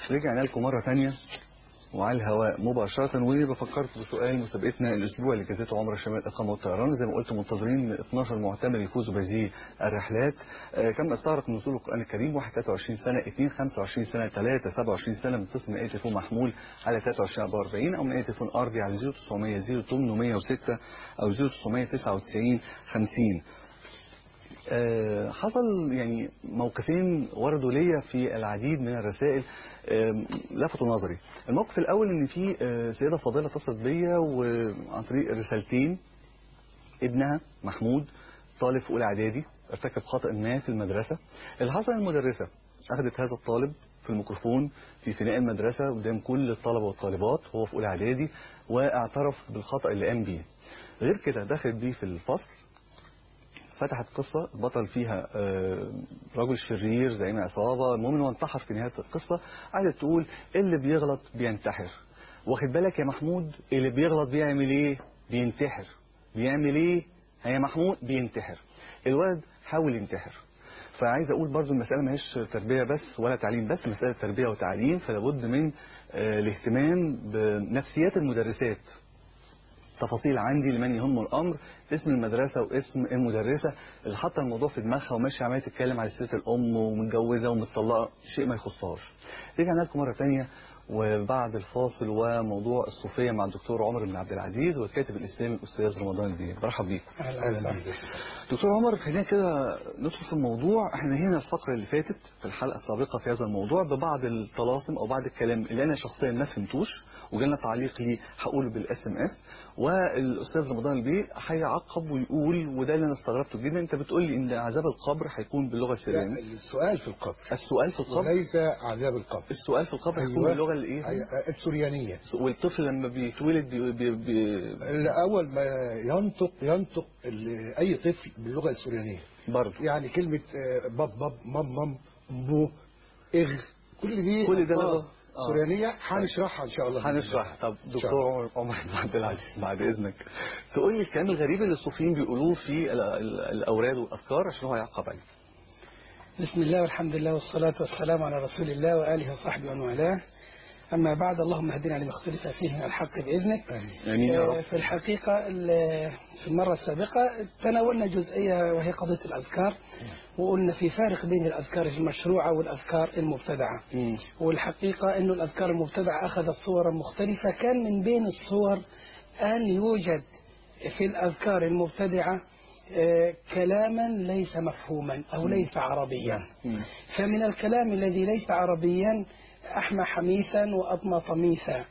رجعنا لكم مرة تانية وعلى الهواء مباشرة وبفكرت بسؤال مسابقتنا الأسبوع اللي جازته عمر الشمال الإقامة والطيران زي ما قلت منتظرين 12 معتمر يفوزوا بهذه الرحلات آه كم استغرق نزول القرآن الكريم 1 23 سنة 2 25 سنة 3 27 سنة متصل من أي تليفون محمول على 23 44 أو من أي تليفون أرضي على 0900 0806 أو 0999 50 آه، حصل يعني موقفين وردوا ليا في العديد من الرسائل آه، لفتوا نظري الموقف الاول ان في آه، سيده فاضله اتصلت بيا وعن طريق رسالتين ابنها محمود طالب في اولى اعدادي ارتكب خطا ما في المدرسه اللي حصل المدرسه اخذت هذا الطالب في الميكروفون في فناء المدرسه قدام كل الطلبه والطالبات وهو في اولى اعدادي واعترف بالخطا اللي قام بيه غير كده دخلت بيه في الفصل فتحت قصة البطل فيها آه، رجل شرير زعيم عصابة المهم انه انتحر في نهاية القصة قعدت تقول اللي بيغلط بينتحر واخد بالك يا محمود اللي بيغلط بيعمل ايه بينتحر بيعمل ايه يا محمود بينتحر الولد حاول ينتحر فعايز اقول برضو المسألة ما هيش تربية بس ولا تعليم بس مسألة تربية وتعليم فلابد من آه، الاهتمام بنفسيات المدرسات تفاصيل عندي لمن يهم الامر اسم المدرسه واسم المدرسه اللي حاطه الموضوع في دماغها وماشيه عماله تتكلم على سيره الام ومتجوزه ومتطلقه شيء ما يخصهاش. رجعنا لكم مره ثانيه وبعد الفاصل وموضوع الصوفيه مع الدكتور عمر بن عبد العزيز والكاتب الاسلامي الاستاذ رمضان البيه برحب بيكم. اهلا بيك دكتور عمر خلينا كده ندخل في الموضوع احنا هنا الفقره اللي فاتت في الحلقه السابقه في هذا الموضوع ببعض الطلاسم او بعض الكلام اللي انا شخصيا ما فهمتوش وجالنا تعليق لي هقوله بالاس ام اس والاستاذ رمضان البيه هيعقب ويقول وده اللي انا استغربته جدا انت بتقول لي ان عذاب القبر هيكون باللغه السريانيه السؤال في القبر السؤال في القبر وليس عذاب القبر السؤال في القبر هيكون أيوة. باللغه الايه أي- السريانية والطفل لما بيتولد بي بي بي أول ما ينطق ينطق ال- أي طفل باللغة السريانية برضه يعني كلمة آه، باب باب مام مام بو إغ كل دي كل ده ألفاظ لغة. آه. سريانية هنشرحها إن شاء الله هنشرح طب إن شاء دكتور عمر عمر بن عبد العزيز بعد اذنك تقول لي الكلام الغريب اللي الصوفيين بيقولوه في ال- ال- الاوراد والاذكار عشان هو يعقب عليه بسم الله والحمد لله والصلاة والسلام على رسول الله وآله وصحبه ومن والاه أما بعد اللهم اهدنا لما اختلف فيه من الحق بإذنك امين يا آه، رب في الحقيقة ال- في المرة السابقة تناولنا جزئية وهي قضية الأذكار وقلنا في فارق بين الأذكار المشروعة والأذكار المبتدعة مم. والحقيقة أن الأذكار المبتدعة أخذت صورا مختلفة كان من بين الصور أن يوجد في الأذكار المبتدعة آه، كلاما ليس مفهوما أو ليس عربيا مم. فمن الكلام الذي ليس عربيا أحمى حميثا وأطمى طميثا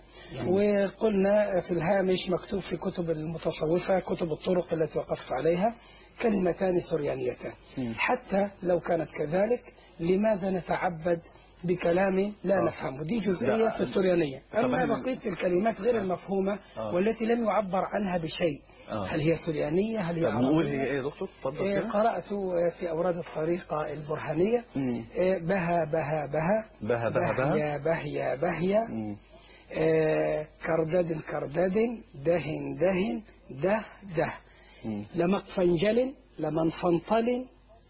وقلنا في الهامش مكتوب في كتب المتصوفة كتب الطرق التي وقفت عليها كلمتان سريانيتان مم. حتى لو كانت كذلك لماذا نتعبد بكلام لا آه. نفهمه دي جزئية لا. في السريانية طبعاً. أما بقية الكلمات غير المفهومة آه. والتي لم يعبر عنها بشيء آه. هل هي سريانية هل هي طب نقول هي عربية ايه يا دكتور اتفضل آه، كده قرأت آه، في أوراد الطريقة البرهانية مم. آه، بها بها بها بها بها بها بهيا بهيا بهيا مم. آه، كرداد كرداد دهن دهن ده ده مم. لمقفنجل لمنفنطل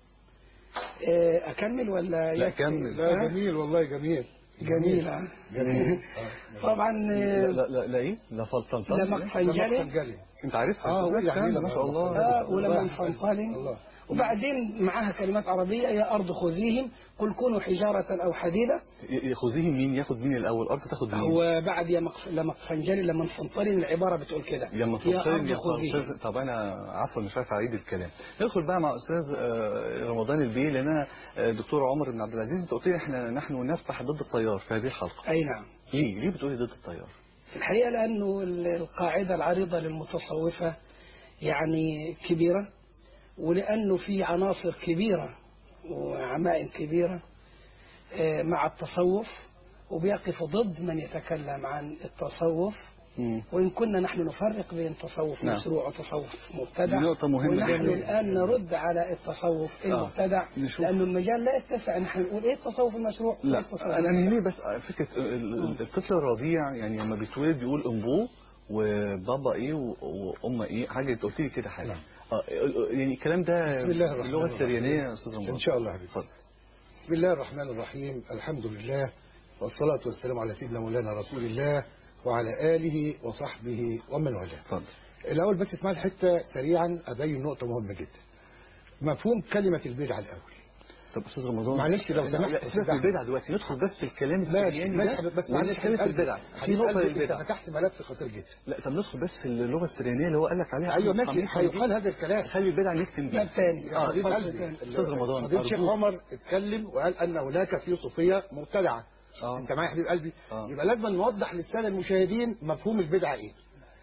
آه، أكمل ولا لا، يكفي؟ كمل. لا آه، جميل والله جميل جميلة جميل طبعا لا آه، لا لا, لا ايه لا فلطنطن لمقفنجل جلي انت عارفها آه، أستاذ يعني كامل، ما شاء الله آه، ولمن الله. فنطل الله وبعدين معها كلمات عربية يا أرض خذيهم قل كونوا حجارة أو حديدة ي- ياخذيه مين ياخد مين الاول الارض تاخد مين هو بعد يا مقف... لمقفنجل لما انفنطل العبارة بتقول كده لما يا فلطن أرض يا خذيهم فلطن طب انا عفوا مش عارف اعيد الكلام ندخل بقى مع استاذ آه، رمضان البيه لان انا آه، دكتور عمر بن عبد العزيز انت قلت لي احنا نحن نسبح ضد التيار في هذه الحلقه أي نعم ليه ليه بتقولي ضد التيار في الحقيقة لأنه ال- القاعدة العريضة للمتصوفة يعني كبيرة ولأنه في عناصر كبيرة وعمائم كبيرة آه، مع التصوف وبيقف ضد من يتكلم عن التصوف مم. وإن كنا نحن نفرق بين تصوف نعم. مشروع وتصوف دي مبتدع نقطة مهمة ونحن جدا. الآن نرد على التصوف المبتدع نشوف. لأنه المجال لا يتسع نحن نقول إيه التصوف المشروع وإيه لا التصوف انا المبتدع. يهمني بس فكره ال- ال- الطفل الرضيع يعني لما بيتولد بيقول امبو وبابا ايه و- وام ايه حاجه انت قلت لي كده حاجه اه يعني الكلام ده بسم الله الرحمن اللغه الرحيم. السريانيه يا استاذ رمضان إن شاء الله حبيبي. اتفضل بسم الله الرحمن الرحيم الحمد لله والصلاة والسلام على سيدنا مولانا رسول الله وعلى آله وصحبه ومن والاه اتفضل الأول بس اسمع الحتة سريعا أبين نقطة مهمة جدا مفهوم كلمة البدعة الأول طب استاذ رمضان معلش لو لا، سمحت، لا، سيبك من البدع دلوقتي ندخل بس في الكلام ماشي السرياني ماشي ده بس معلش ونتكلم في البدع في حبيب نقطه قلبي، أنت للبدع فتحت ملف خطير جدا لا طب ندخل بس في اللغه السريانيه اللي هو قال لك عليها أيوه أحمد ماشي حميد هيقال هذا الكلام خلي البدع نختم ده بيها الثاني يا حبيب اتفضل قلبي تاني. أستاذ رمضان، فضيلة الشيخ أرجوك. عمر اتكلم وقال ان هناك في صوفيه مبتدعه آه. انت معايا يا حبيب قلبي آه. يبقى لازم نوضح للساده المشاهدين مفهوم البدعه ايه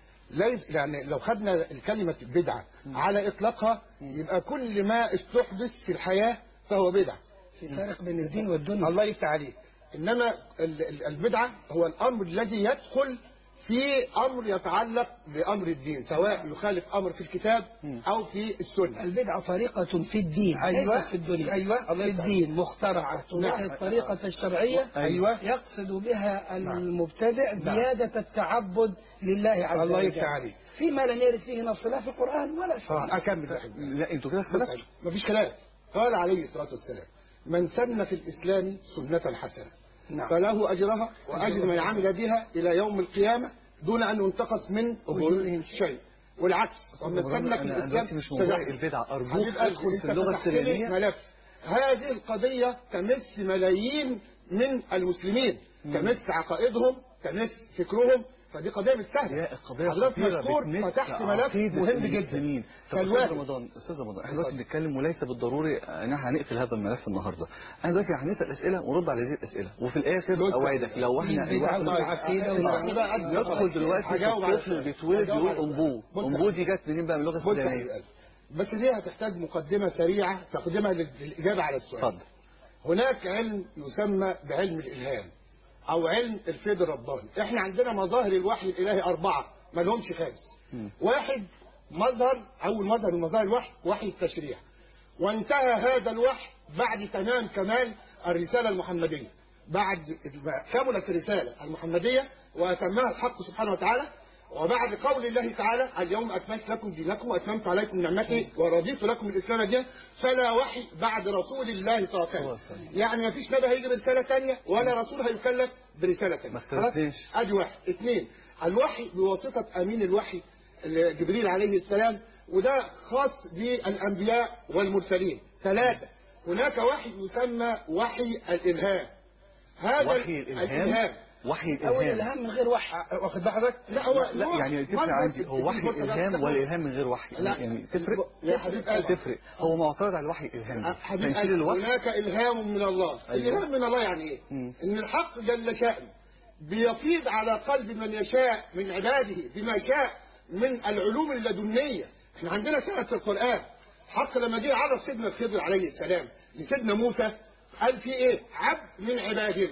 لا يعني لو خدنا كلمه البدعه على اطلاقها يبقى كل ما استحدث في الحياه فهو بدعه في فرق بين الدين والدنيا الله يفتح عليك انما ال- ال- البدعه هو الامر الذي يدخل في امر يتعلق بامر الدين سواء يخالف امر في الكتاب او في السنه البدعة طريقة في الدين أيوة. ليست في الدنيا أيوة. الله في يفتح الدين مخترعة نعم. تبقى الطريقة الشرعية أيوة. يقصد بها المبتدع زيادة التعبد لله عز الله وجل يفتح عليك. فيما لم يرد فيه نص لا في القرآن ولا السنة آه، اكمل يا حبيبي لا انتوا كده بس اختلفتوا مفيش كلام قال عليه الصلاة والسلام من سن في الإسلام سنة حسنة نعم. فله أجرها وأجر من عمل بها إلى يوم القيامة دون أن ينتقص من أجورهم شيء والعكس ومن رمضان، سن في أنا الإسلام دلوقتي مش موضوع سجاير. البدع أرجوك حبيب ادخل قلبي، في أنت اللغة فتحت لي السريانية ملف هذه القضية تمس ملايين من المسلمين تمس عقائدهم تمس فكرهم فدي قضية مش سهلة يا القضية حضرتك خطيرة مذكور بتمس فتحت ملف عقيدة مهم جدا المسلمين. طب أستاذ فالواجب رمضان أستاذ رمضان احنا دلوقتي بنتكلم وليس بالضروري ان احنا هنقفل هذا الملف النهارده احنا دلوقتي هنسأل أسئلة ونرد على هذه الأسئلة وفي الآخر بص. أوعدك لو احنا البدع الوقت والعقيدة يعني بقى قد- ندخل دلوقتي في هجاوب على الطفل السؤال. بيتولد هجاوب يقول على السؤال. أنبوه بص يا أنبوه دي جت منين بقى من اللغة بص يا حبيب السريانية قلبي بس دي هتحتاج مقدمة سريعة تقدمها لل- للإجابة على السؤال اتفضل هناك علم يسمى بعلم الإلهام أو علم الفيض الرباني احنا عندنا مظاهر الوحي الإلهي أربعة ما لهمش خامس واحد مظهر أول مظهر من مظاهر الوحي وحي التشريع وانتهى هذا الوحي بعد تمام كمال الرسالة المحمدية بعد ما كملت الرسالة المحمدية وأتمها الحق سبحانه وتعالى وبعد قول الله تعالى اليوم أكملت لكم دينكم وأتممت عليكم نعمتي ورضيت لكم الإسلام دينا فلا وحي بعد رسول الله صلى الله عليه وسلم يعني ما فيش نبي هيجي برسالة ثانية ولا رسول هيكلف برسالة ثانية ما اختلفناش. خلاص؟ ادي واحد اثنين الوحي بواسطة امين الوحي جبريل عليه السلام وده خاص بالانبياء والمرسلين ثلاثة هناك وحي يسمى وحي الالهام هذا وحي الإلهام وحي أو الإلهام الإلهام من غير وحي أ- واخد بال حضرتك؟ لا هو لا هو يعني تفرق منظر عندي في- هو في وحي الفرصة الإلهام ده. ولا إلهام من غير وحي لا. يعني تفرق يا حبيب قلبي. تفرق هو معترض على الوحي الإلهام حبيب تنشيل قلبي، الوحي هناك إلهام من الله أيوة. الإلهام من الله يعني إيه مم. إن الحق جل شأنه بيفيض على قلب من يشاء من عباده بما شاء من العلوم اللدنية احنا عندنا سنة في القرآن حق لما جه عرف سيدنا الخضر عليه السلام لسيدنا موسى قال في ايه عبد من عبادنا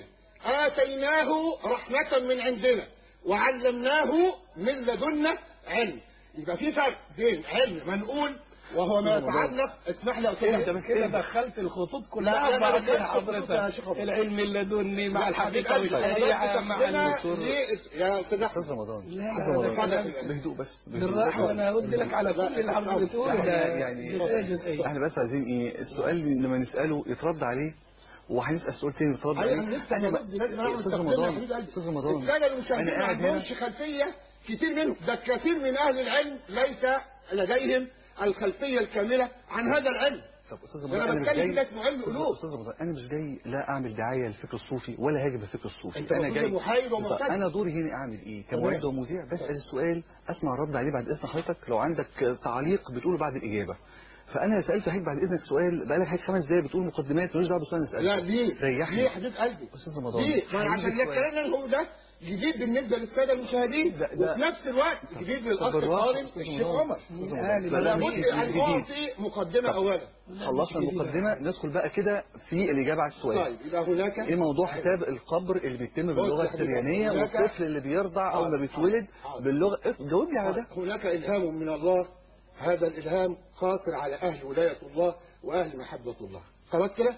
آتيناه رحمة من عندنا وعلمناه من لدنا علم يبقى في فرق بين علم منقول وهو ما يتعلق اسمح لي يا أستاذ إيه ده أحمد. بس كده دخلت الخطوط لا، كلها لا، في بعضها لا، لا، يا حضرتك شيخ أبو. العلم اللدني مع الحقيقة حبيب قلبي، والشريعة حضرتك مع تقدمها الدكتور ليه- يا أستاذ أحمد أستاذ رمضان لا، أستاذ لا، رمضان لا، بهدوء بس بهدوء. بالراحة وأنا أرد لك على كل لا، اللي حضرتك بتقوله ده يعني جزئية جزئية احنا بس عايزين ايه السؤال لما نساله يترد عليه وهنسال سؤال تاني يترد أيوة، عليه أنا لسه أنا برد، لازم أعمل استاذ تقديم يا رمضان حبيب قلبي. استاذ رمضان السادة المشاهدين انا ما قاعد هنا عندهمش خلفية كتير منهم ده كثير من أهل العلم ليس لديهم الخلفية الكاملة عن هذا العلم طب استاذ ده رمضان أنا انا مش بتكلم جاي كده اسمه علم قلوب استاذ رمضان انا مش جاي لا اعمل دعايه للفكر الصوفي ولا هاجم الفكر الصوفي أنت انا المفروض جاي محايد طب ومعتدل. انا دوري هنا اعمل ايه كمعد تمام. ومذيع بسال السؤال اسمع الرد عليه بعد اذن حضرتك لو عندك تعليق بتقوله بعد الاجابه فانا سالت حضرتك بعد اذنك سؤال بقالك حضرتك خمس دقايق بتقول مقدمات مالوش دعوه بالسؤال اللي سالته لا ليه ريحني ليه يا حبيب قلبي استاذ رمضان ليه ما أنا هيجي عشان سؤال. الكلام اللي هو ده جديد بالنسبة للسادة المشاهدين ده- ده- وفي نفس الوقت جديد للأخ بالراحة، القارئ أستاذ الشيخ رمضان. عمر أستاذ آه، رمضان. لا، فلا مش- بد مش أن جديد. أعطي مقدمة أولا خلصنا المقدمة ندخل بقى كده في الإجابة على السؤال طيب يبقى هناك ايه موضوع حساب القبر اللي بيتم باللغة بص يا حبيبي، السريانية هناك- والطفل اللي بيرضع أول ما حاضر، بيتولد حاضر. باللغة إيه، جاوب لي على ده هناك إلهام من الله هذا الإلهام قاصر على أهل ولاية الله وأهل محبة الله خلاص كده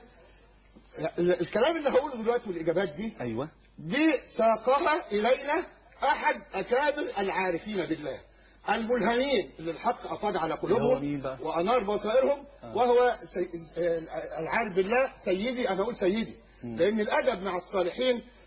ال- الكلام اللي هقوله دلوقتي والإجابات دي أيوه دي ساقها إلينا أحد أكابر العارفين بالله الملهمين اللي الحق أفاض على اللي هو مين قلوبهم بقى؟ وأنار بصائرهم آه. وهو سي... آه، العارف بالله سيدي أنا أقول سيدي مم. لأن الأدب مع الصالحين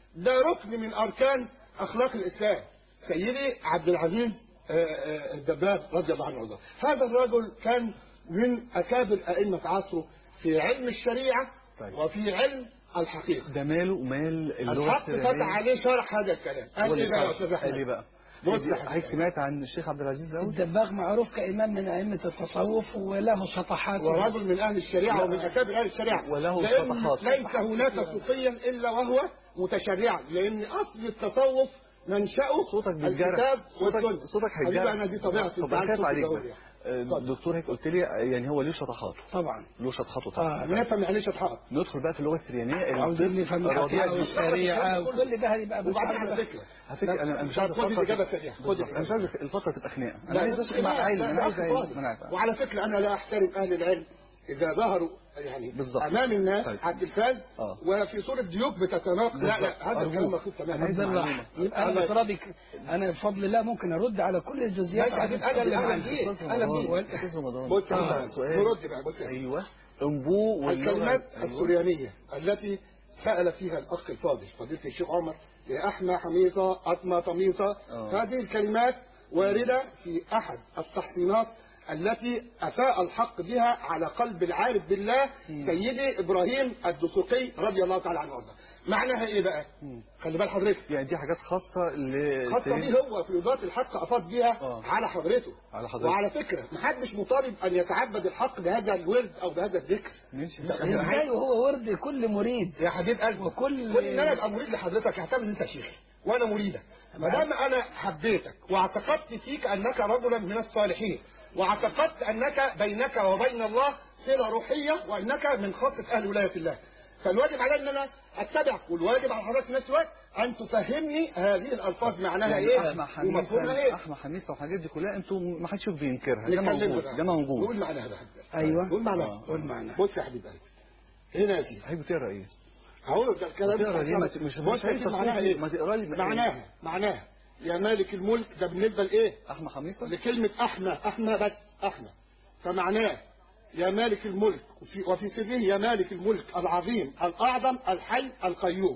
ده ركن من اركان اخلاق الاسلام سيدي عبد العزيز آه، آه، الدباب رضي الله عنه وارضاه هذا الرجل كان من اكابر ائمه عصره في علم الشريعه طيب. وفي علم الحقيقه ده ماله ومال اللغه الحق فتح السريانيه عليه شرح هذا الكلام هو قال اللي ايه بقى يا شرح. استاذ قال ايه احمد بقى بص يا حبيبي. حضرتك سمعت عن الشيخ عبد العزيز الاول الدباغ معروف كإمام من أئمة التصوف وله شطحات ورجل من اهل الشريعه ومن اكابر اهل الشريعه وله لأن شطحات. ليس هناك صوفيا الا وهو متشرعا لان اصل التصوف منشأه صوتك بيتجرح الكتاب صوتك والسنه صوتك حبيبي هيتجرح انا دي طبيعتي طب أنت انا عارف خايف صوتي عليك ده بقى يعني. آه، اتفضل. الدكتور هيك قلت لي يعني هو ليه شطحات طبعا له شطحاته طبعا آه. نفهم يعني ايه شطحات ندخل بقى في اللغه السريانيه عاوزين نفهم الرضيع الحقيقة والشريعة وكل ده هيبقى بس وبعدين على عارف- فكره على فكره انا أنا مش عايز خد الفترة الاجابه تبقى- سريعه خد بالظبط. انا مش الإجابة. عايز الفتره تبقى خناقه انا لا، عايز مش بس خناقة، مع علم لا، انا لا، عايز أخي علم فاضل. ما انا عارف وعلى فكره انا لا احترم اهل العلم اذا ظهروا يعني بالظبط. امام الناس طيب. على التلفاز آه. وفي صوره ديوك بتتناقض لا لا بالظبط. هذا أرجوك. الكلام مفروض أنا تماما عايز بالله معلومة. يبقى انا الله- بتراضي أنا بفضل الله ممكن أرد على كل الجزئيات ماشي، اللي أكيد، أهلا هتتكلم أهلا عنها. بيك. أستاذ أهلا رمضان، بيك. أستاذ رمضان بص يا آه، أحمد، سؤال نرد بقى بص يا أحمد. ايوه انبو واللغة- الكلمات أيوة. السريانية التي سأل فيها الأخ الفاضل فضيلة الشيخ عمر يا أحمى حميصة أطمى طميصة آه. هذه الكلمات واردة في أحد التحصينات التي أفاء الحق بها على قلب العارف بالله سيدي إبراهيم الدسوقي رضي الله تعالى عنه وارضاه معناها إيه بقى؟ خلي بال حضرتك يعني دي حاجات خاصة ل خاصة بيه هو في وزارة الحق أفاض بيها آه. على حضرته على حضرتك. وعلى فكرة محدش مطالب أن يتعبد الحق بهذا الورد أو بهذا الذكر ماشي ازاي وهو ورد كل مريد يا حبيب قلبي وكل- كل ان انا ابقى مريد لحضرتك اعتبر ان انت شيخي وانا مريدك ما دام انا حبيتك واعتقدت فيك انك رجلا من الصالحين واعتقدت انك بينك وبين الله صله روحيه وانك من خاصه اهل ولايه الله فالواجب علي ان انا اتبعك والواجب على حضرتك في نفس الوقت ان تفهمني هذه الالفاظ معناها يعني ايه احمى ومفهومها حميصة ايه احمى حميصة والحاجات دي كلها انتوا ما حدش يشوف بينكرها ده نتكلم موجود بقى. ده موجود قول معناها بقى أيوة قول معناها آه. قول معنا بص يا حبيب قلبي هنا يا سيدي حضرتك بتقرا ايه؟ هقول لك ده الكلام تقرا ليه؟ ما ت- مش- بص مش يا عايز سيدي معناها ايه ما تقرا لي معناها معناها يا مالك الملك ده بالنسبه لايه احمى حميصة لكلمة أحمى أحمى بس أحمى فمعناه يا مالك الملك وفي, وفي سره يا مالك الملك العظيم الأعظم الحي القيوم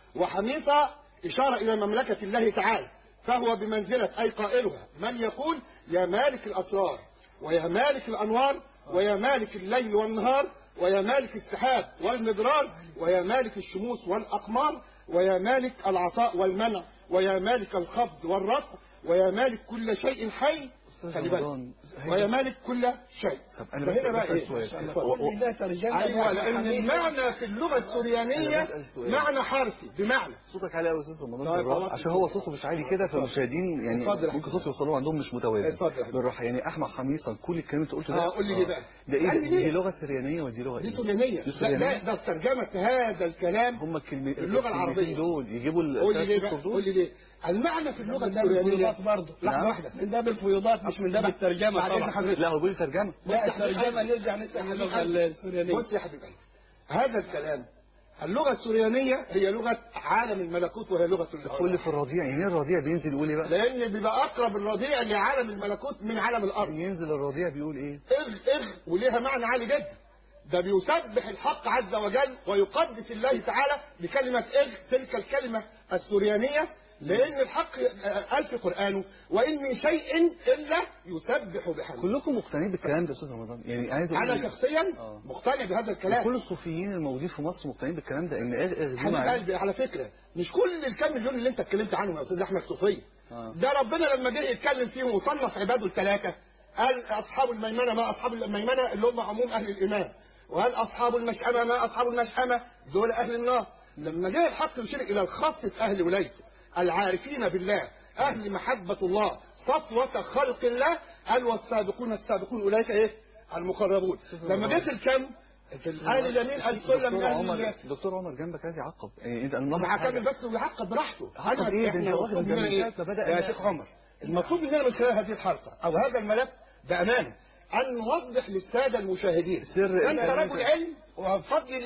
وحميصة إشارة إلى مملكة الله تعالى فهو بمنزلة أي قائلها من يقول يا مالك الأسرار ويا مالك الأنوار ويا مالك الليل والنهار ويا مالك السحاب والمدرار ويا مالك الشموس والأقمار ويا مالك العطاء والمنع ويا مالك الخفض والرفع ويا مالك كل شيء حي أستاذ خلي بالك رمضان، هي- ويا مالك كل شيء طب أنا فهنا بس- بقى بسأل ايه سؤال. اتفضل. و- كل ده ترجمة ايوه يعني لان حقيقة. المعنى في اللغه السريانيه أنا بسأل سؤال. معنى حرفي بمعنى صوتك عالي قوي يا استاذ رمضان طيب، بالراحه خلاص. عشان هو صوته مش عالي كده فالمشاهدين يعني اتفضل يا ممكن حبيبي. صوته يوصلوا عندهم مش متوازن اتفضل يا حبيبي. بالراحه يعني احمد حميصه كل الكلام اللي انت قلته ده اه، قول لي ليه بقى؟ ده ايه قال ده؟ لي ليه؟ دي لغه سريانيه ودي لغه دي ايه؟ سريانيه دي لا سريانية؟ لا ده ترجمه هذا الكلام هم الكلمتين اللغة العربية. دول يجيبوا قول لي ليه الثلاث بقى سطور قول دول لي ليه المعنى في اللغه من باب السريانيه الفيوضات برضه لحظه نعم. واحده من باب الفيوضات مش من باب الترجمة بعد إذن طبعا حضرتك لا هو بيقول ترجمه لا الترجمة نرجع نفتح اللغة السوريانية بص يا حبيبي هذا الكلام اللغه السريانيه هي لغه عالم الملكوت وهي لغه كل في الرضيع يعني ايه الرضيع بينزل يقول ايه بقى؟ لان بيبقى اقرب الرضيع لعالم الملكوت من عالم الارض ينزل الرضيع بيقول ايه؟ اغ اغ وليها معنى عالي جدا ده بيسبح الحق عز وجل ويقدس الله تعالى بكلمة اغ تلك الكلمة السريانية لأن الحق قال في قرآنه وإن من شيء إلا يسبح بحمده كلكم مقتنعين بالكلام ده يا استاذ رمضان يعني عايز اقول أنا شخصيا آه. مقتنع بهذا الكلام كل الصوفيين الموجودين في مصر مقتنعين بالكلام ده ان ايه ايه حبيب قلبي على فكرة مش كل الكام مليون اللي أنت اتكلمت عنهم يا أستاذ أحمد صوفية آه. ده ربنا لما جه يتكلم فيهم وصنف عباده الثلاثة قال أصحاب الميمنة ما أصحاب الميمنة اللي هم عموم أهل الإيمان وقال أصحاب المشأمة ما أصحاب المشأمة دول أهل النار لما جه الحق يشير إلى الخاصة أهل ولايته العارفين بالله أهل محبة الله صفوة خلق الله قال والسابقون السابقون أولئك إيه المقربون لما جه في الكم في الآل اليمين قال كل من دكتور أهل عمر اليمين دكتور عمر جنبك عايز يعقب يعني انت انا انا هكمل بس ويعقب براحته عقب إيه؟ ده احنا أنت واخد المطلوب مننا من ايه ساعة ما بدأ يا ال- شيخ عمر المطلوب مننا من خلال هذه الحلقه او هذا الملف بامانه ان نوضح للساده المشاهدين سر انت الكلام رجل ده. علم وبفضل الله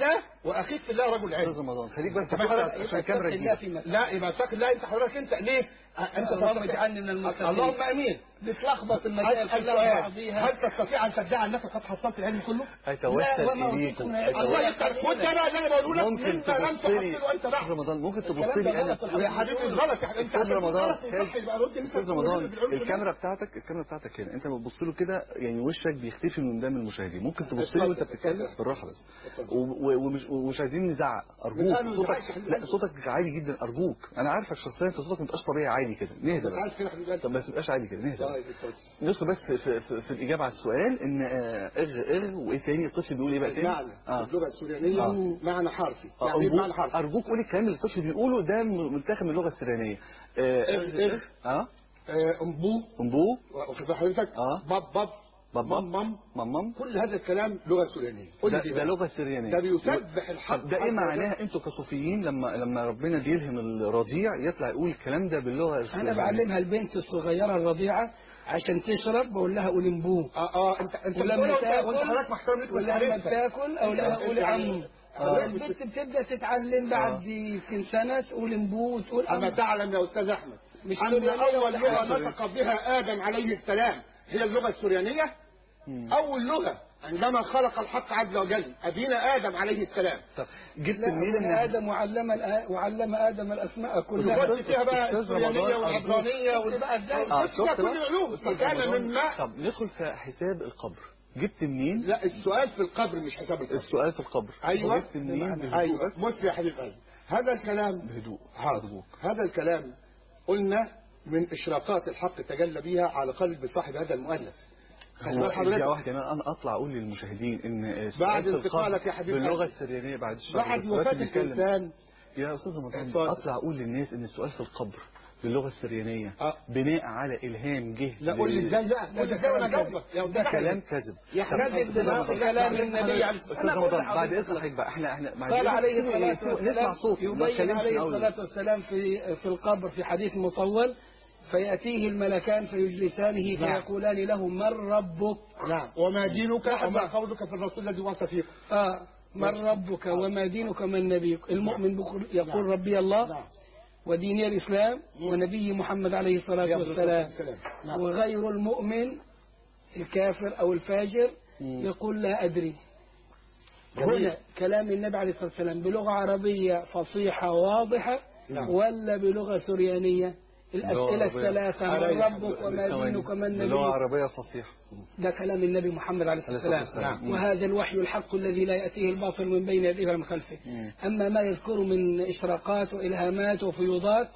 واخيك في الله رجل علم استاذ رمضان خليك بس طب حضرتك عشان الكاميرا اتق الله تجيب فيما لا يبقى اتق الله انت حضرتك انت ليه انت اللهم تستطيع- اجعلني من المتقين. اللهم امين بتلخبط المسائل أسأل كلها سؤال بعضيها هل تستطيع ان تدعي انك قد حصلت العلم كله؟ هيتوسل لا، وما اليكم أوتيتم من العلم. الله هيتوسل- يفتح وانت بقى اللي انا بقوله لك ممكن مما لم تبص لي تحصله انت استاذ بعد رمضان ممكن تبص الكلام ده لي انا غلط. يا حبيبي غلط يا حبيبي استاذ رمضان استاذ استاذ رمضان الكاميرا بتاعتك الكاميرا بتاعتك هنا انت بتبص له كده يعني وشك بيختفي من قدام المشاهدين ممكن تبص لي وانت اتفضل، بتتكلم اتفضل. بالراحه بس اتفضل. و- و- ومش ومش عايزين نزعق لا، ارجوك ما صوتك نزعقش يا حبيبي. لا صوتك عالي جدا ارجوك انا عارفك شخصيا انت صوتك ما بيبقاش طبيعي عادي كده نهدى عارف بس كده يا حبيبي طب ما تبقاش عادي كده نهدى طيب بس. اتفضل. ندخل بس في, في, في الاجابه على السؤال ان آه، اغ اغ وايه تاني الطفل بيقول ايه بقى تاني؟ المعنى اه اللغه السوريانيه آه. معنى حرفي آه، يعني ايه أرجوك معنى حرفي؟ أرجوك قولي الكلام اللي الطفل بيقوله ده م- متاخد من اللغة السريانية آه، إغ- إغ. اه آه، امبو أمبو واخد بال حضرتك آه. باب باب باب باب. مم مم ممم كل هذا الكلام لغه سوريانيه قول ده, لي ده بقى. لغة سريانية ده بيسبح الحق طب ده ايه عز وجل. معناها انتوا كصوفيين لما لما ربنا بيلهم الرضيع يطلع يقول الكلام ده باللغة انا السريانية بعلمها البنت الصغيره الرضيعه عشان تشرب بقول لها قولي مبو اه اه انت انت ولما بتقولها وانت تاكل- وانت حضرتك محترم ليك بس ولما عرفتك. تاكل او لها أنت- قولي يعني- عم آه. البنت بتبدا تتعلم بعد يمكن سنه تقول مبو وتقول أما أم. تعلم يا أستاذ أحمد مش أن سوريانية أول ولا لغة حاجة. نطق بها آدم عليه السلام هي اللغة السوريانية أول لغة عندما خلق الحق عز وجل أبينا آدم عليه السلام طب جبت لا منين من ان ادم وعلم الآ- وعلم ادم الاسماء كلها وتخش فيها بقى أستاذ السوريانية رمضان والعبرانية وال- بقى إزاي؟ اه وتخش فيها شفت كل بقى؟ العلوم أستاذ فكان رمضان. من ماء طب ندخل في حساب القبر جبت منين لا السؤال في القبر مش حساب القبر السؤال في القبر أيوة. جبت منين بهدوء أيوة بس بص يا حبيب قلبي هذا الكلام بهدوء حاضر هذا الكلام قلنا من إشراقات الحق تجلى بها على قلب صاحب هذا المؤلف خلي هو بال حضرتك يا واحد يعني انا اطلع اقول للمشاهدين ان سؤال بعد في القبر انتقالك يا حبيب باللغه قلبي. السريانيه بعد الشر بعد دلوقتي وفاة بنتكلم. الإنسان يا استاذ رمضان اتفضل. اطلع اقول للناس ان السؤال في القبر باللغه السريانيه آه. بناء على الهام جه لا قول لي ل- ازاي بقى قول لي ازاي وانا اجاوبك يا استاذ أحمد. كلام كذب يا حبيبي كذب بناء كلام النبي عليه استاذ أنا بقول رمضان بعد لحضرتك اذنك بقى احنا احنا بعد قال إذنك عليه سيبوا- الصلاة سيبوا- والسلام نسمع صوت ما يبين نتكلمش عليه من أول. الصلاة والسلام في في القبر في حديث مطول فيأتيه الملكان فيجلسانه نعم. فيقولان له من ربك نعم وما دينك لحظة. وما قولك في الرسول الذي وصى فيك آه من ربك وما دينك من نبيك المؤمن بقول- يقول نعم. ربي الله نعم وديني الإسلام ونبي محمد عليه الصلاة يا والسلام والسلام. نعم. وغير المؤمن الكافر أو الفاجر يقول لا أدري جميل. هنا كلام النبي عليه الصلاة والسلام بلغة عربية فصيحة واضحة نعم. ولا بلغة سريانية الأسئلة عربية. الثلاثة عليه من ربك وما ثواني. دينك ومن باللغه نبيك عربيه فصيحه ده كلام النبي محمد عليه الصلاة عليه الصلاة والسلام والسلام. نعم. وهذا الوحي الحق الذي لا يأتيه الباطل من بين يديه ولا من خلفه مم. أما ما يذكر من إشراقات وإلهامات وفيوضات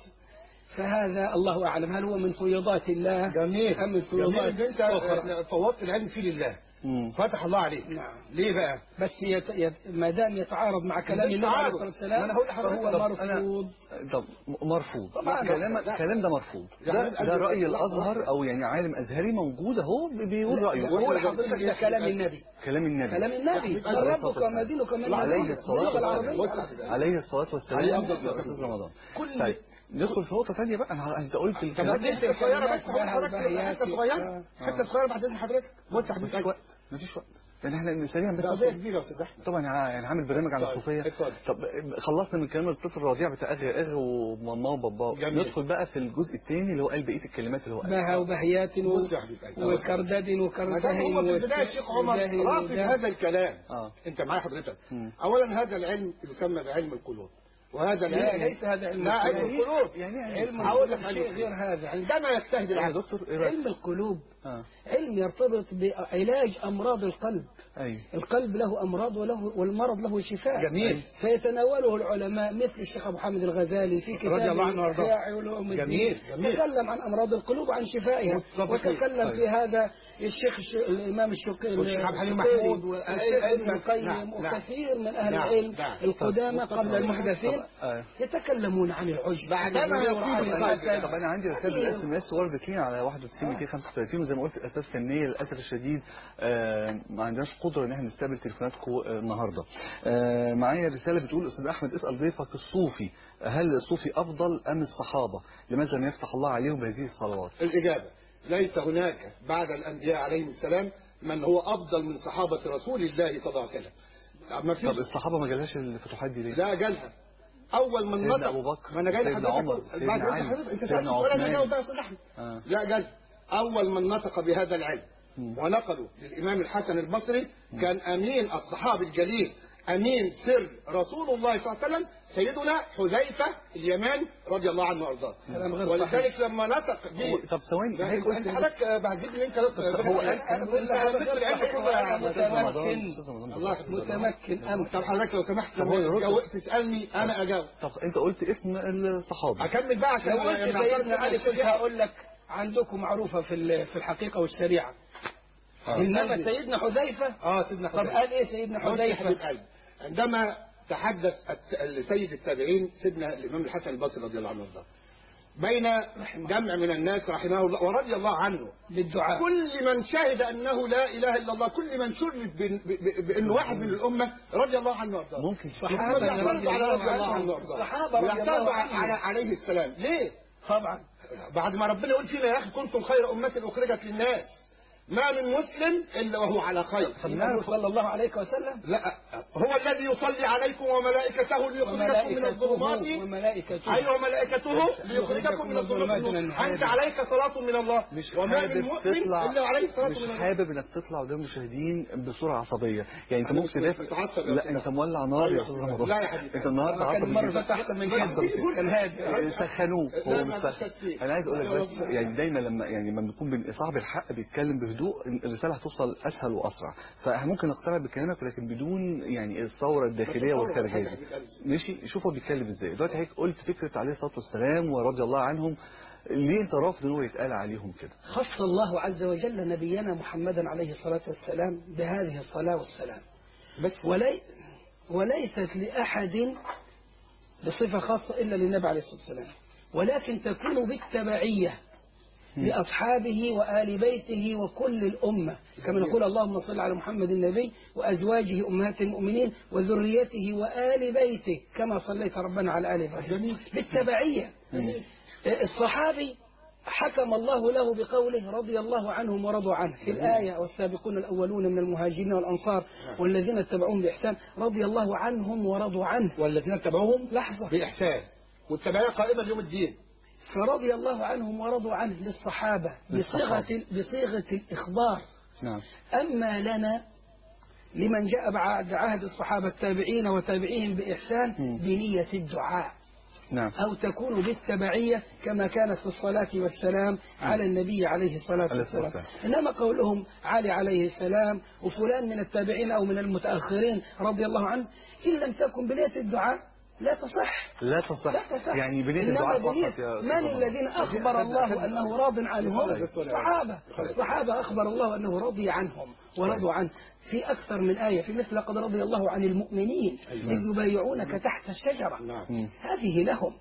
فهذا الله أعلم هل هو من فيوضات الله جميل أم من جميل فيوضات ان انت أخرى آه، فوضت العلم فيه لله مم. فتح الله عليك نعم ليه بقى بس يت... يت... ما دام يتعارض مع كلام مش النبي عليه تعارض. الصلاة ما أنا هقول والسلام لحضرتك فهو طب أنا- مرفوض طب م- مرفوض طبعاً. كلام لا. الكلام ده مرفوض يا ده, حبيب قلبي، ده رأي لا، الأزهر لا. أو يعني عالم أزهري موجود أهو بي- بيقول رأيه لا، هو وإحنا حضرتك جالسين ده كلام يحكي النبي كلام النبي كلام النبي حبيب من قلبي، ربك وما دينك ومن عليه نبيك الصلاة باللغة والسلام العربية والسلام. عليه الصلاة والسلام عليه يا أفضل الصلاة أستاذ رمضان كل- طيب ندخل في نقطة ثانية بقى أنا أنت قلت طب الكلام بس حته صغيره بس هقول لحضرتك بهيات. حته صغيره آه. حته صغيره بعد اذن حضرتك بص يا حبيبي مفيش وقت مفيش وقت يعني احنا سريعا بس ده قضيه كبيره يا استاذ احمد طبعا يعني هعمل برنامج عن طيب، الصوفيه اتفضل. طب خلصنا من كلام الطفل الرضيع بتاع اغ اغ وماما وبابا جميل. ندخل بقى في الجزء الثاني اللي هو قال بقيه الكلمات اللي هو قالها. بها وبهيات و- بص يا حبيبي. وكردد ما دام وكرتهن هو في البدايه الشيخ عمر وزاهن رافض وزاهن. هذا الكلام اه انت معايا حضرتك مم. اولا هذا العلم يسمى بعلم القلوب وهذا لا العلم ليس هذا علم لا علم القلوب. القلوب يعني علم هقول لك القلوب حاجة شيء غير هذا عندما يجتهد يا العبد دكتور ايه رايك علم القلوب اه علم يرتبط بعلاج أمراض القلب ايوه القلب له أمراض وله والمرض له شفاء جميل. فيتناوله العلماء مثل الشيخ أبو حامد الغزالي في كتابه رضي الله عنه وارضاه. إحياء علوم الدين جميل، جميل. تكلم عن أمراض القلوب وعن شفائها متفق وتكلم طيب. في هذا الشيخ الش- الإمام الشقي والشيخ عبد الحليم الشقيري محمود و- والشيخ ابن نعم، القيم نعم. وكثير من أهل نعم، العلم نعم. القدامى طب، قبل طب، المحدثين آه. يتكلمون عن العجب بعدما والغرور يقول عن القلب. الحسد. طب انا عندي رساله الاس ام اس وردت لي على 91 235 وزي ما قلت اسباب فنيه للاسف الشديد آه ما عندناش قدره ان احنا نستقبل تليفوناتكم آه النهارده. آه معايا رساله بتقول استاذ احمد اسال ضيفك الصوفي هل الصوفي افضل ام الصحابه؟ لماذا لم يفتح الله عليهم بهذه الصلوات؟ الإجابة ليس هناك بعد الأنبياء عليهم السلام من هو أفضل من صحابة رسول الله صلى الله عليه وسلم ما فيش طب الصحابه ما جالهاش الفتوحات دي ليه؟ لا جالها اول من سيدنا نطق أبو بكر، ما انا جاي سيدنا لحضرتك عمر، أهو. سيدنا بعد علي، حضرتك انت سيدنا سالت سؤال انا عثمان. جاوب بقى يا أستاذ احمد آه. لا جال اول من نطق بهذا العلم ونقلوا للامام الحسن البصري كان امين الصحابي الجليل امين سر رسول الله صلى الله عليه وسلم سيدنا حذيفه اليمان رضي الله عنه وارضاه كلام غير ولذلك لما نطق هو- به طب ثواني لا، هيك انت انت قلت حضرتك آه، بعجبني ان انت هو- انت عرفت العلم كله يا أستاذ رمضان، متمكن. أستاذ رمضان. الله يحفظك. متمكن أنت طب حضرتك لو سمحت طب هو لما يرد. جاوبت تسالني انا اجاوب طب انت قلت اسم الصحابي اكمل بقى عشان لو قلت لما أعترض سيدنا علي الشيخ كنت هقول لك عندكم معروفة في ال- في الحقيقة والشريعة آه. إنما سيدنا حذيفة اه سيدنا طب حذيفه قال إيه سيدنا قلت يا حبيب حذيفة قلبي عندما تحدث الت- سيد التابعين سيدنا الامام الحسن البصري رضي الله عنه وارضاه بين جمع من الناس رحمه الله ورضي الله عنه بالدعاء كل من شهد انه لا اله الا الله كل من شرف بن- ب- ب- بانه واحد من الامه رضي الله عنه وارضاه ممكن صحابة ويعترض على رضي الله عنه عنهم. وارضاه صحابة رضي ويعترض الله على عنهم. عليه السلام ليه؟ طبعا بعد ما ربنا يقول فينا يا اخي كنتم خير امه اخرجت للناس ما من مسلم الا وهو على خير النبي صلى الله عليه وسلم لا هو الذي يصلي عليكم وملائكته ليخرجكم من الظلمات وملائكته وملائكته أيوة وملائكته ليخرجكم من الظلمات من النور. أنت عليك صلاة من الله مش وما حابب من مؤمن تطلع إلا عليه صلاة مش من الله حابب انك تطلع قدام المشاهدين بصوره عصبيه يعني انت أنا ممكن مش تدافع متعصب يا لا أستاذ انت مولع نار يا أيوة. استاذ رمضان لا يا حبيبي. انت النهارده كان عصبي المرة جدا. اللي فاتت أحسن من كده كان هادي سخنوه لا، هو ما مش فيش تسخين. انا عايز اقول لك أيوة بس والله. يعني دايما لما يعني لما بنكون بين صاحب الحق بيتكلم بهدوء الرساله هتوصل اسهل واسرع فممكن نقتنع بكلامك ولكن بدون يعني الثوره الداخليه الثورة والخارجيه والحاجة بتقلب. ماشي شوف هو بيتكلم ازاي دلوقتي هيك قلت فكره عليه الصلاه والسلام ورضي الله عنهم ليه انت رافض ان هو يتقال عليهم كده خص الله عز وجل نبينا محمدا عليه الصلاة والسلام بهذه الصلاة والسلام بس ولي وليست لأحد بصفة خاصة إلا للنبي عليه الصلاة والسلام ولكن تكون بالتبعية لأصحابه وآل بيته وكل الأمة كما نقول اللهم صل على محمد النبي وأزواجه أمهات المؤمنين وذريته وآل بيته كما صليت ربنا على آل إبراهيم جميل. بالتبعية الصحابي حكم الله له بقوله رضي الله عنهم ورضوا عنه في الآية والسابقون الأولون من المهاجرين والأنصار والذين اتبعوهم بإحسان رضي الله عنهم ورضوا عنه والذين اتبعوهم لحظة بإحسان والتبعية قائمة ليوم الدين فرضي الله عنهم ورضوا عنه للصحابة بصيغة, بصيغة الإخبار نعم أما لنا لمن جاء بعد عهد الصحابة التابعين وتابعيهم بإحسان مم. بنية الدعاء نعم أو تكون بالتبعية كما كانت في الصلاة والسلام على النبي عليه الصلاة عليه الصلاة والسلام والسلام. إنما قولهم علي عليه السلام وفلان من التابعين أو من المتأخرين رضي الله عنه إن لم تكن بنية الدعاء لا تصح لا تصح لا تصح يعني بنية إنما الدعاء بنية فقط يا من أستاذ رمضان. الذين أخبر الله أنه راض عنهم الصحابة الصحابة أخبر الله أنه رضي عنهم ورضوا عنه في أكثر من آية في مثل قد رضي الله عن المؤمنين إذ يبايعونك تحت الشجرة نعم مم. هذه لهم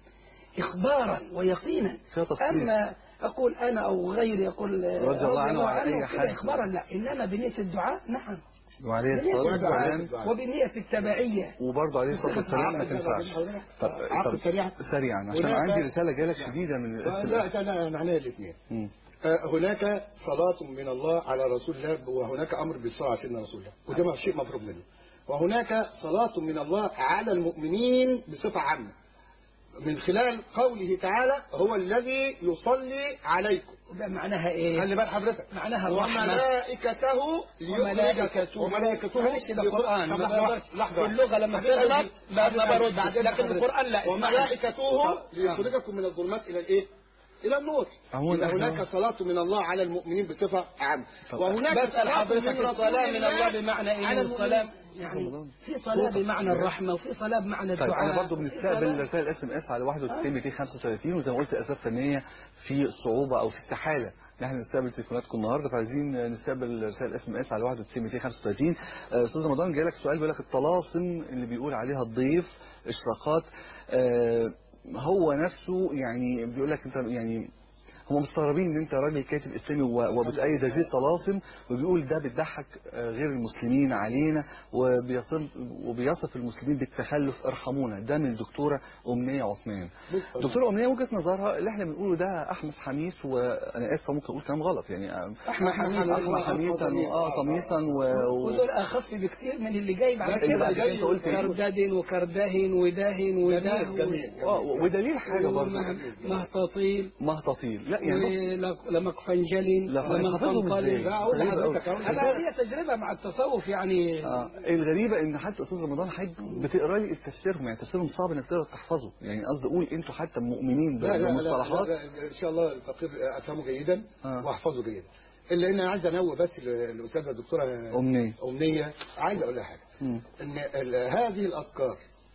إخبارا ويقينا فيها تصريح. أما أقول أنا أو غيري يقول آه، رضي الله عنه وعن أي كده حد. إخبارا لا إنما بنية الدعاء نعم وعليه بنية الصلاة الدعاء والسلام وبنية التبعية وبرضه عليه الصلاة والسلام ما تنفعش طب عقد طب سريع سريعا عشان هناك- عندي رسالة جالك شديدة من آه، الاس لا انا معناها الاثنين مم. آه، هناك صلاة من الله على رسول الله وهناك أمر بالصلاة على سيدنا رسول الله وده شيء مفروغ منه وهناك صلاة من الله على المؤمنين بصفة عامة من خلال قوله تعالى هو الذي يصلي عليكم يبقى معناها إيه؟ خلي بال حضرتك معناها الرحمة وملائكته ليخرجكم وملائكته وملائكته معلش ده قرآن طب ما لحظة بقدرش. لحظة في اللغة لما حبيبي بتغلط قلبي. ما حبيبي ما قلبي. بردش بعدين لكن حضرتك. القرآن لا اسمعني. وملائكته آه. ليخرجكم من الظلمات الى الايه؟ الى النور هو يبقى إحنا- هناك صلاة من الله على المؤمنين بصفة عامة طب وهناك بسأل صلاة حضرتك من رسول الصلاة من الله بمعنى على إيه؟ الصلاة المؤمنين. يعني رمضان. في صلاة بمعنى الرحمة وفي صلاة بمعنى طيب الدعاء انا برضه وفي بنستقبل صلاة- رسائل اس ام اس على 91 235 وزي ما قلت اسباب فنيه في صعوبه او في استحاله ان احنا نستقبل تليفوناتكم النهارده فعايزين نستقبل رسائل اس ام اس على 91 235 آه، استاذ رمضان جاي لك سؤال بيقول لك الطلاسم اللي بيقول عليها الضيف اشراقات آه، هو نفسه يعني بيقول لك انت يعني هم مستغربين ان انت راجل كاتب اسلامي و- وبتأيد هذه الطلاسم وبيقول ده بتضحك آه، غير المسلمين علينا وبيصف وبيصف المسلمين بالتخلف ارحمونا ده من الدكتوره امنيه عثمان بص- دكتوره امنيه وجهه نظرها اللي احنا بنقوله ده احمس حميس وانا اسف ممكن اقول كلام غلط يعني آه، احمد حميد احمد حميسا اه طميسا و... و... ودول اخف بكتير من اللي جاي بعد لكن كده بعد كده أنت قلت إيه؟ كرددن وكردهن وداهن وداه جميل جميل اه ودليل حاجه برضه مهتطيل مهتطيل لا يعني ولمقفنجل لا، حافظهم إزاي؟ لمقفنطل لا اقول غريبة لحضرتك اقول انا لحضرتك هي تجربه مع التصوف يعني آه الغريبه ان حتى استاذ رمضان حضرتك بتقرا لي تفسيرهم يعني تفسيرهم صعب انك تقدر تحفظه يعني قصدي اقول انتوا حتى مؤمنين لا لا لا, لا, بالمصطلحات لا ان شاء الله الفقير افهمه جيدا آه. واحفظه جيدا الا ان انا عايز انوه بس ل- الاستاذه الدكتوره أمنية. امنيه عايز اقول لها حاجه مم. ان ال- هذه الاذكار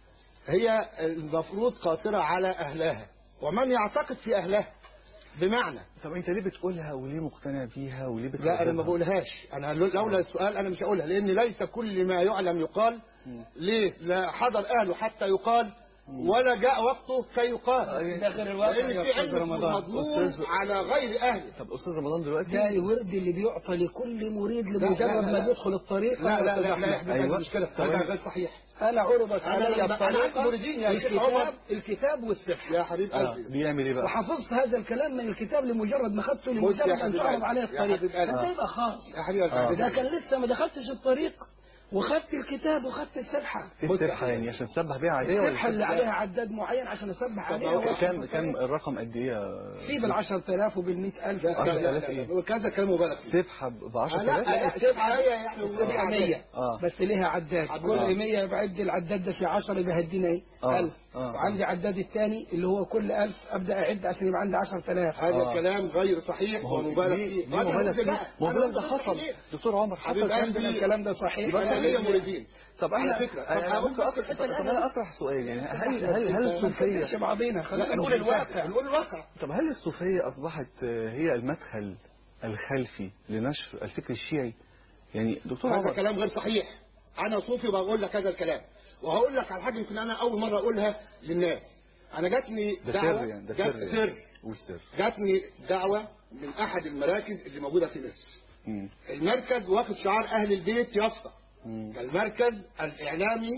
هي المفروض قاصره على اهلها ومن يعتقد في اهلها بمعنى طب انت ليه بتقولها وليه مقتنع بيها وليه لا انا ما بترددها؟ بقولهاش انا لولا السؤال انا مش هقولها لان ليس كل ما يعلم يقال ليه لا حضر اهله حتى يقال ولا جاء وقته كي يقال ده غير الواقع لان يا في أستاذ علم رمضان. مضمون أستاذ- على غير اهله طب استاذ رمضان دلوقتي ده الورد اللي بيعطى لكل مريد لا، لمجرد لا، ما لا. بيدخل الطريق لا لا لا لا أحمد. يا حبيبي أيوة. أيوة. مشكله طب هذا أنا- غير صحيح انا عرضت أنا- علي أنا- أنا عندي الطريقه مريدين يا شيخ عمر. الكتاب الكتاب والسبح يا حبيب آه قلبي بيعمل ايه بقى؟ وحفظت هذا الكلام من الكتاب لمجرد ما خدته بص لمجرد يا ان حبيب تعرض قلبي. عليه يا الطريق حبيب قلبي. ده يبقى خاص يا حبيب آه. قلبي ده كان لسه ما دخلتش الطريق وخدت الكتاب وخدت السبحه ايه بص يا السبحه يعني حبيبي. عشان تسبح بيها عاديه ولا السبحه اللي تسبح- عليها عداد معين عشان اسبح عليها هو وأخد كم الطريق. كم الرقم قد ايه يا- في بال 10000 وبال 100000 لا لا لا 10,000 لا إيه؟ لا وكذا كلام مبالغ فيه سبحه ب 10 لا لا السبحه هي يعني السبحه 100 آه. بس ليها عداد آه. كل 100 بعد العداد ده في 10 يبقى هدينا ايه آه. 1000 آه. وعندي عداد الثاني اللي هو كل 1000 ابدا اعد عشان يبقى عندي 10000 هذا آه. كلام غير صحيح ما هو ومبالغ دي- فيه دي هذا مبالغ هو فيه بقى. ما هو أنا بقول ده بقول حصل ليه؟ دكتور عمر حصل حبيب الكلام قلبي. ده. الكلام ده صحيح يبقى انا ليا مريدين طب احنا على فكرة، طب انا هقول ممكن بس اطرح الحتة طب انا اطرح سؤال يعني هل هل هل ما الصوفيه نكذبش بعضينا خلينا لا، نقول مش الواقع بنكذب، نقول الواقع طب هل الصوفيه اصبحت آه، هي المدخل الخلفي لنشر الفكر الشيعي يعني دكتور هذا عمر كلام غير صحيح انا صوفي بقول لك هذا الكلام وهقول لك على حاجه يمكن انا اول مره اقولها للناس انا جاتني ده دعوه سر يعني ده جات سر يعني. سر قول سر جاتني دعوه من احد المراكز اللي موجوده في مصر مم. المركز واخد شعار اهل البيت يافطه مم. المركز الاعلامي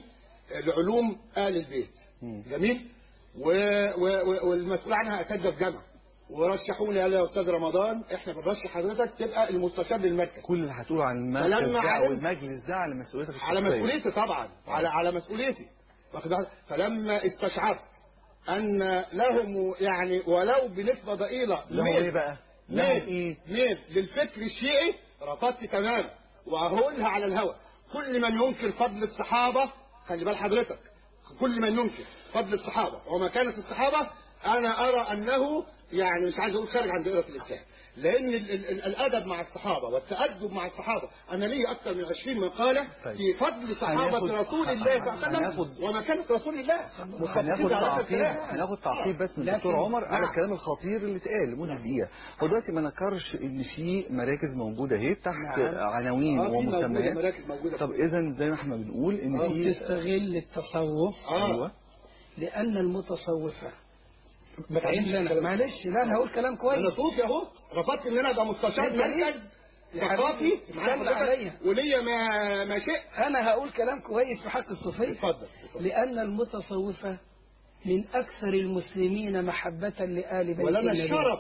لعلوم اهل البيت مم. جميل و... و... و... والمسؤول عنها اساتذه الجامعه ورشحوني قال لي يا استاذ رمضان احنا بنرشح حضرتك تبقى المستشار للمركز كل اللي هتقوله عن المركز فلما ده علمت- او المجلس ده على مسؤوليتك على الشخصية. مسؤوليتي طبعا على على مسؤوليتي واخد بالك؟ فلما استشعرت ان لهم يعني ولو بنسبه ضئيله لهم ميل- ايه بقى؟ لهم ميل ايه؟ ميل للفكر الشيعي رفضت تماما وهقولها على الهوى كل من ينكر فضل الصحابه خلي بال حضرتك كل من ينكر فضل الصحابه ومكانه الصحابه انا ارى انه يعني مش عايز اقول خارج عن دائره الاسلام لان ال ال ال الادب مع الصحابه والتادب مع الصحابه انا لي اكثر من 20 مقاله طيب. في فضل صحابه هناخد- رسول الله صلى الله عليه هناخد- وسلم ومكانه رسول الله هناخد متفقين على هذا تعقيب الكلام. هناخد تعقيب بس من لكن- الدكتور عمر على نعم. الكلام الخطير اللي اتقال لمده دقيقه هو دلوقتي ما نكرش ان في مراكز موجوده اهي تحت نعم. عناوين آه، في موجودة ومسميات مراكز موجودة. طب اذا زي ما احنا بنقول ان أو في تستغل التصوف آه. ايوه لأن المتصوفة ما تعيدش عندنا الكلام. معلش لا أنا هقول كلام انا كويس صوفي اهو رفضت ان انا ابقى مستشار لا، ليه؟ مركز يا ثقافي حبيبي، معايا استنى حضرتك؟ عليا. وليا ما ما شئت أنا هقول كلام كويس في حق الصوفية اتفضل اتفضل. لأن المتصوفة من أكثر المسلمين محبة لآل بيت ولنا النبي الشرف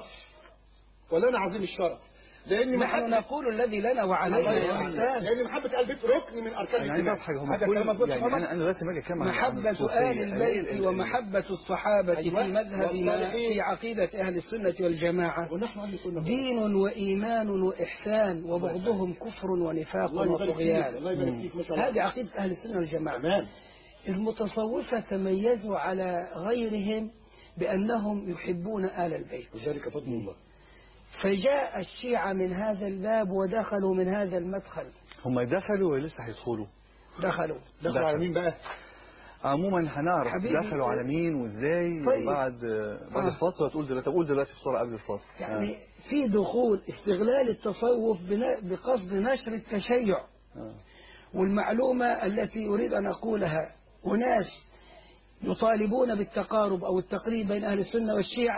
ولنا عظيم الشرف لان نحن محبه نقول الذي لنا وعلينا يا أستاذ لان محبه ال بيت ركن من اركان انا عايز الايمان اعرف حاجه هم هذا كل كلام مظبوط يعني يا انا محمد. انا دلوقتي ما اجي اتكلم عن- عن محبة الصوفية. آل ال- البيت ال- ال- ومحبة الصحابة أيوة. في مذهبنا والصالحين. في عقيدة أهل السنة والجماعة ونحن اهل السنه دين وإيمان وإحسان وبغضهم كفر ونفاق الله يبارك فيك وطغيان الله يبارك فيك ما شاء الله هذه عقيدة أهل السنة والجماعة تمام المتصوفة تميزوا على غيرهم بأنهم يحبون آل البيت وذلك فضل الله فجاء الشيعة من هذا الباب ودخلوا من هذا المدخل هم دخلوا ولا لسه هيدخلوا دخلوا دخل على مين بقى عموما هنعرف حبيبي. دخلوا على مين وازاي طيب. بعد بعد آه. الفاصل هتقول دلوقتي طب قول دلوقتي بسرعه قبل الفاصل يعني في دخول استغلال التصوف بنا- بقصد نشر التشيع آه. والمعلومة التي أريد أن أقولها أناس يطالبون بالتقارب أو التقريب بين أهل السنة والشيعة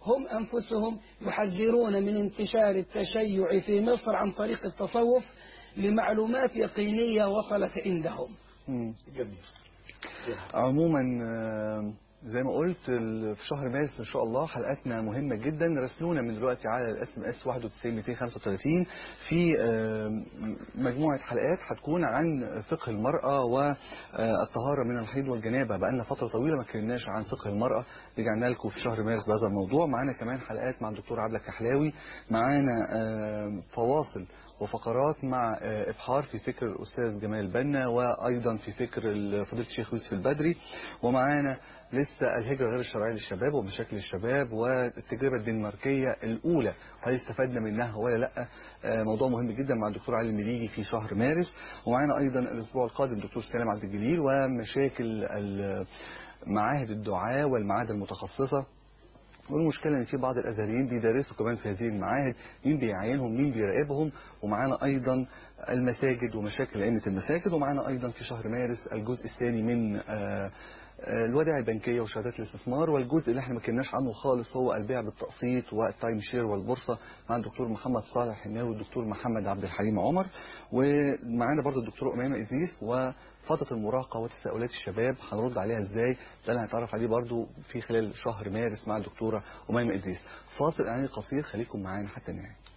هم أنفسهم يحذرون من انتشار التشيع في مصر عن طريق التصوف لمعلومات يقينية وصلت عندهم مم. جميل عموما آه، زي ما قلت ال- في شهر مارس ان شاء الله حلقاتنا مهمه جدا راسلونا من دلوقتي على الاس ام اس 91 235 في آه، مجموعه حلقات هتكون عن فقه المراه والطهاره من الحيض والجنابه بقالنا فتره طويله ما اتكلمناش عن فقه المراه رجعنا لكم في شهر مارس بهذا الموضوع معانا كمان حلقات مع الدكتور عبله كحلاوي معانا آه، فواصل وفقرات مع آه، ابحار في فكر الاستاذ جمال بنا وايضا في فكر ال- فضيله الشيخ يوسف البدري ومعانا لسه الهجره غير الشرعيه للشباب ومشاكل الشباب والتجربه الدنماركيه الاولى هل استفدنا منها ولا لا آه، موضوع مهم جدا مع الدكتور علي المليجي في شهر مارس ومعانا ايضا الاسبوع القادم الدكتور سالم عبد الجليل ومشاكل ال- معاهد الدعاء والمعاهد المتخصصه والمشكلة ان في بعض الازهريين بيدرسوا كمان في هذه المعاهد مين بيعينهم مين بيراقبهم ومعانا ايضا المساجد ومشاكل ائمة المساجد ومعانا ايضا في شهر مارس الجزء الثاني من آه، آه، الودائع البنكية وشهادات الاستثمار والجزء اللي احنا ما كناش عنه خالص هو البيع بالتقسيط والتايم شير والبورصة مع الدكتور محمد صالح حناوي والدكتور محمد عبد الحليم عمر ومعانا برضو الدكتور أمامة إدريس وفترة المراهقة وتساؤلات الشباب هنرد عليها ازاي ده اللي هنتعرف عليه برضو في خلال شهر مارس مع الدكتورة أمامة إدريس فاصل إعلاني قصير خليكم معانا حتى النهاية